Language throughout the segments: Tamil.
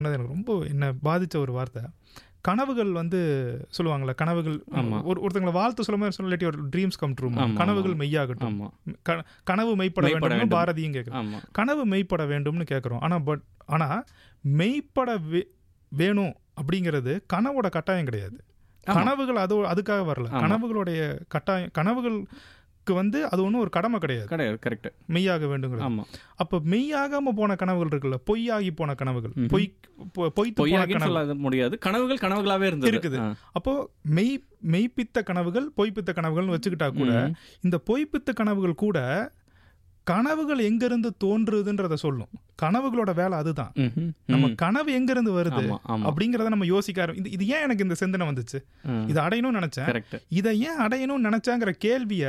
சொன்னது எனக்கு ரொம்ப என்ன பாதிச்ச ஒரு வார்த்தை கனவுகள் வந்து சொல்லுவாங்கல்ல கனவுகள் ஆமா. ஒரு ஒருத்தங்களை வாழ்த்து சொல்ல மாதிரி சொல்லாட்டி ஒரு ட்ரீம்ஸ் கம் ட்ரூ ஆமா, கனவுகள் ஆமா. மெய்யாகட்டும் ஆமா க- கனவு மெய்ப்பட மெய்ப்பட வேண்டும் வேண்டும். பாரதியும் கேட்குறோம் ஆமா கனவு மெய்ப்பட வேண்டும்னு கேட்குறோம் ஆனால் பட் ஆனால் மெய்ப்பட வே- வேணும் அப்படிங்கிறது கனவோட கட்டாயம் கிடையாது ஆமா. கனவுகள் அது அதுக்காக வரல ஆமா. கனவுகளுடைய கட்டாயம் கனவுகளுக்கு வந்து அது ஒன்றும் ஒரு கடமை கிடையாது கிடையாது கரெக்ட் மெய்யாக வேண்டுங்கிறது ஆமா அப்போ மெய்யாகாம போன கனவுகள் இருக்குல்ல பொய்யாகி போன கனவுகள் ம்ஹும். பொய் பொ- பொய்த்து போன பொய்யாகின்னு கனவு சொல்ல முடியாது கனவுகள் கனவுகளாவே இருந்தது இருக்குது. ஆ. அப்போ மெய் மெய்ப்பித்த கனவுகள் பொய்ப்பித்த கனவுகள்னு வச்சுக்கிட்டா கூட ம். இந்த பொய்ப்பித்த கனவுகள் கூட கனவுகள் எங்கிருந்து தோன்றுதுன்றத சொல்லும் கனவுகளோட வேலை அதுதான் ம்ஹும். நம்ம ம். கனவு எங்கிருந்து வருது ஆமா ஆமா அப்படிங்கறத நம்ம யோசிக்க ஆரம்பி- இது இது ஏன் எனக்கு இந்த சிந்தனை வந்துச்சு இது அடையணும்னு நினைச்சேன் கரெக்ட் இதை ஏன் அடையணும்னு நினைச்சாங்கிற கேள்விய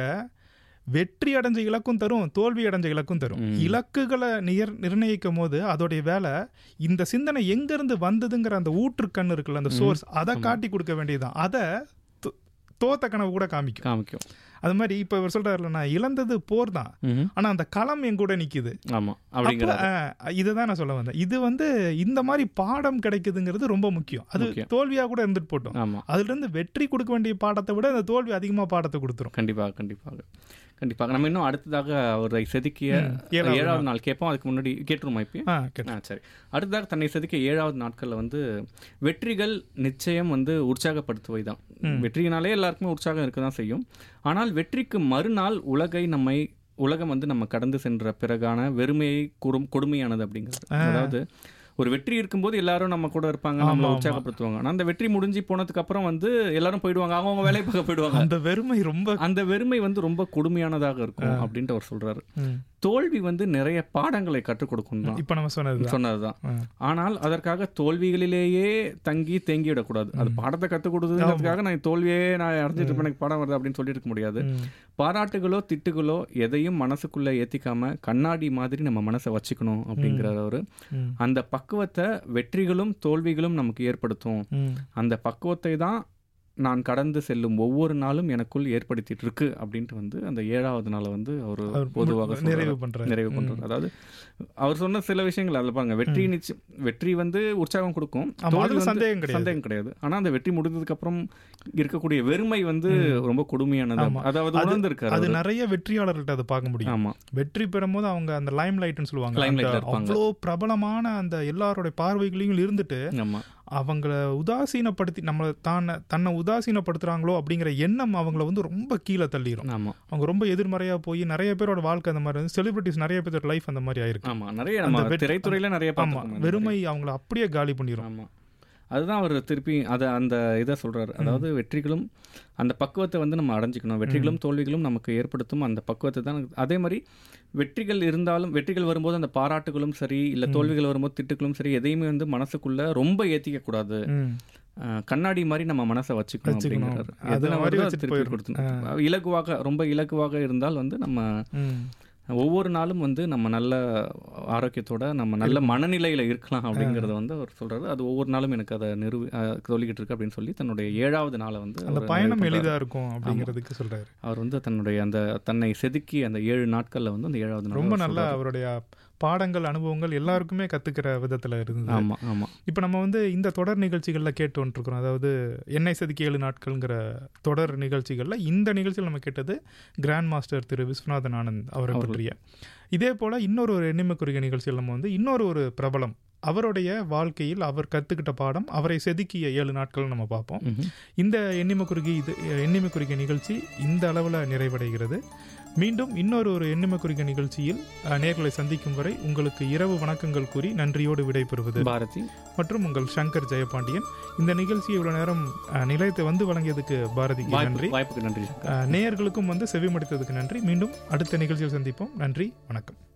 வெற்றி அடைஞ்ச இலக்கும் தரும் தோல்வி அடைஞ்ச இலக்கும் தரும் ம். இலக்குகளை நியர் நிர்ணயிக்கும் போது அதோடைய வேலை இந்த சிந்தனை எங்கிருந்து வந்ததுங்கிற அந்த ஊற்றுக்கண் இருக்குல்ல அந்த சோர்ஸ் அதை காட்டி கொடுக்க வேண்டியதுதான் அதை தோ- தோத்த கனவு கூட காமிக்கும் காமிக்கும் அது மாதிரி இப்ப இவர் சொல்றாருல நான் இழந்தது போர் தான் ம்ஹும். ஆனா அந்த களம் என் கூட நிக்குது ஆமா அப்போ, அப்படிங்கிற ஆ, இதுதான் நான் சொல்ல வந்தேன் இது வந்து இந்த மாதிரி பாடம் கிடைக்குதுங்கிறது ரொம்ப முக்கியம் அது முக்கியம். தோல்வியா கூட இருந்துட்டு போட்டோம் ஆமா அதுல இருந்து வெற்றி கொடுக்க வேண்டிய பாடத்தை விட அந்த தோல்வி அதிகமா பாடத்தை கொடுத்துரும் கண்டிப்பாக கண்டிப்பாக கண்டிப்பாக நம்ம இன்னும் அடுத்ததாக அவரை செதுக்கிய ம், ஏழாவது ஏழாவது நாள் கேட்போம் அதுக்கு முன்னாடி கேட்டுருமா இப்போ ஆ கேட்டேன் ஆ சரி அடுத்ததாக தன்னை செதுக்கிய ஏழாவது நாட்களில் வந்து வெற்றிகள் நிச்சயம் வந்து உற்சாகப்படுத்துவை தான் வெற்றியினாலே எல்லாருக்குமே உற்சாகம் இருக்க தான் செய்யும் ஆனால் வெற்றிக்கு மறுநாள் உலகை நம்மை உலகம் வந்து நம்ம கடந்து சென்ற பிறகான வெறுமையை கொடும் கொடுமையானது அப்படிங்கிறது அதாவது ஒரு வெற்றி இருக்கும்போது எல்லாரும் நம்ம கூட இருப்பாங்க நம்மளை ஆமா. உற்சாகப்படுத்துவாங்க ஆனால் அந்த வெற்றி முடிஞ்சு போனதுக்கு அப்புறம் வந்து எல்லாரும் போயிடுவாங்க அவங்க வேலையை பார்க்க போயிடுவாங்க அந்த வெறுமை ரொம்ப அந்த வெறுமை வந்து ரொம்ப கொடுமையானதாக இருக்கும் அப்படின்ட்டு அவர் சொல்றாரு ம். தோல்வி வந்து நிறைய பாடங்களை கற்றுக் கொடுக்கும் தான் இப்ப நம்ம சொன்னதுதான் சொன்னதுதான் ஆ. ஆனால் அதற்காக தோல்விகளிலேயே தங்கி தேங்கி விடக்கூடாது அது பாடத்தை கற்றுக் கொடுத்ததுக்காக நான் தோல்வியே நான் அடைஞ்சிட்டு இருப்பேன் எனக்கு பாடம் வருது அப்படின்னு சொல்லிட்டு இருக்க முடியாது ம். பாராட்டுகளோ திட்டுகளோ எதையும் மனசுக்குள்ள ஏத்திக்காம கண்ணாடி மாதிரி நம்ம மனசை வச்சுக்கணும் அப்படிங்கிறார் அவரு ம். அந்த பக்குவத்தை வெற்றிகளும் தோல்விகளும் நமக்கு ஏற்படுத்தும் ம். அந்த பக்குவத்தை தான் நான் கடந்து செல்லும் ஒவ்வொரு நாளும் எனக்குள் ஏற்படுத்திட்டு இருக்கு அப்படின்ட்டு வந்து அந்த ஏழாவது நாளை வந்து அவர் அவர் பொதுவாக மு- சொல்றாரு. நிறைவு பண்றாரு. நிறைவு பண்றாரு அதாவது அவர் சொன்ன சில விஷயங்கள் அதில் பாருங்க வெற்றி நிச்சயம் வெற்றி வந்து உற்சாகம் கொடுக்கும் ஆமா, தோல்வி அதுல வந்து சந்தேகம் கிடையாது. சந்தேகம் கிடையாது ஆனா அந்த வெற்றி முடிந்ததுக்கு அப்புறம் இருக்கக்கூடிய வெறுமை வந்து ரொம்ப கொடுமையானது ஆமா. அதாவது அது- உணர்ந்திருக்காரு அது அவரு. நிறைய வெற்றியாளர்கள்ட்ட அதை பார்க்க முடியும் ஆமா வெற்றி பெறும்போது அவங்க அந்த லைம் லைட்னு சொல்லுவாங்க Limelight ல அந்த இருப்பாங்க. அவ்வளோ பிரபலமான அந்த எல்லாருடைய பார்வைகளையும் இருந்துட்டு ஆமா அவங்கள உதாசீனப்படுத்தி நம்மளை தான தன்னை உதாசீனப்படுத்துறாங்களோ அப்படிங்கிற எண்ணம் அவங்கள வந்து ரொம்ப கீழே தள்ளிடும் ஆமா அவங்க ரொம்ப எதிர்மறையா போய் நிறைய பேரோட வாழ்க்கை அந்த மாதிரி செலிபிரிட்டிஸ் நிறைய பேரோட லைஃப் அந்த மாதிரி ஆயிருக்கு ஆமா நிறைய நம்ம வெற்றி- திரைத்துறையில நிறைய ஆமா பார்த்திருக்கோம். வெறுமை அவங்கள அப்படியே காலி பண்ணிரும் ஆமா அதுதான் அவர் திருப்பி அதை அந்த இதை சொல்றாரு அதாவது வெற்றிகளும் அந்த பக்குவத்தை வந்து நம்ம அடைஞ்சிக்கணும் வெற்றிகளும் தோல்விகளும் நமக்கு ஏற்படுத்தும் அந்த பக்குவத்தை தான் அதே மாதிரி வெற்றிகள் இருந்தாலும் வெற்றிகள் வரும்போது அந்த பாராட்டுகளும் சரி இல்ல தோல்விகள் வரும்போது திட்டுகளும் சரி எதையுமே வந்து மனசுக்குள்ள ரொம்ப ஏத்திக்க கூடாது ம். அஹ் கண்ணாடி மாதிரி நம்ம மனசை வச்சுக்கணும் வச்சுக்கணும். அப்படிங்கிறாரு அது எதுல மாதிரி வருதோ அது வச்சுட்டு திருப்பி போயிடணும். கொடுத்து இலகுவாக ரொம்ப இலகுவாக இருந்தால் வந்து நம்ம ம். ஒவ்வொரு நாளும் வந்து நம்ம நல்ல ஆரோக்கியத்தோட நம்ம நல்ல மனநிலையில இருக்கலாம் அப்படிங்கறத வந்து அவர் சொல்றாரு அது ஒவ்வொரு நாளும் எனக்கு அதை நிறுவி அஹ், சொல்லிக்கிட்டு இருக்கு அப்படின்னு சொல்லி தன்னுடைய ஏழாவது நாளை வந்து அந்த அவர் பயணம் நிறைவு பண்றாரு. எளிதா இருக்கும் அப்படிங்கிறதுக்கு சொல்றாரு அவர் வந்து தன்னுடைய அந்த தன்னை செதுக்கி அந்த ஏழு நாட்கள்ல வந்து அந்த ஏழாவது நாள் ரொம்ப அவர் நல்ல சொல்றாரு. அவருடைய பாடங்கள் அனுபவங்கள் எல்லாருக்குமே கத்துக்கிற விதத்துல இருந்தது ஆமா ஆமா இப்போ நம்ம வந்து இந்த தொடர் நிகழ்ச்சிகளில் கேட்டு வந்துருக்குறோம் அதாவது எண்ணெய் செதுக்கி ஏழு நாட்கள்ங்கிற தொடர் நிகழ்ச்சிகளில் இந்த நிகழ்ச்சியில் நம்ம கேட்டது கிராண்ட் மாஸ்டர் திரு விஸ்வநாதன் ஆனந்த் அவரை பற்றிய இதே போல் இன்னொரு ஒரு எண்ணிமை குறுகிய நிகழ்ச்சியில் நம்ம வந்து இன்னொரு ஒரு பிரபலம் அவருடைய வாழ்க்கையில் அவர் கற்றுக்கிட்ட பாடம் அவரை செதுக்கிய ஏழு நாட்கள் நம்ம பார்ப்போம் ம்ஹும். இந்த எண்ணிமை குறுகி இது எண்ணிமை குறுகிய நிகழ்ச்சி இந்த அளவில் நிறைவடைகிறது மீண்டும் இன்னொரு ஒரு எண்ணிமை குறுகிய நிகழ்ச்சியில் அஹ், நேர்களை சந்திக்கும் வரை உங்களுக்கு இரவு வணக்கங்கள் கூறி நன்றியோடு விடைபெறுவது பாரதி மற்றும் உங்கள் சங்கர் ஜெயபாண்டியன் இந்த நிகழ்ச்சியை இவ்வளவு நேரம் அஹ், நிலையத்தை வந்து வழங்கியதுக்கு பாரதிக்கு நன்றி வாய்ப்பு வாய்ப்புக்கு நன்றி அஹ், நேயர்களுக்கும் வந்து செவிமடுத்ததுக்கு நன்றி மீண்டும் அடுத்த நிகழ்ச்சியில் சந்திப்போம் நன்றி வணக்கம்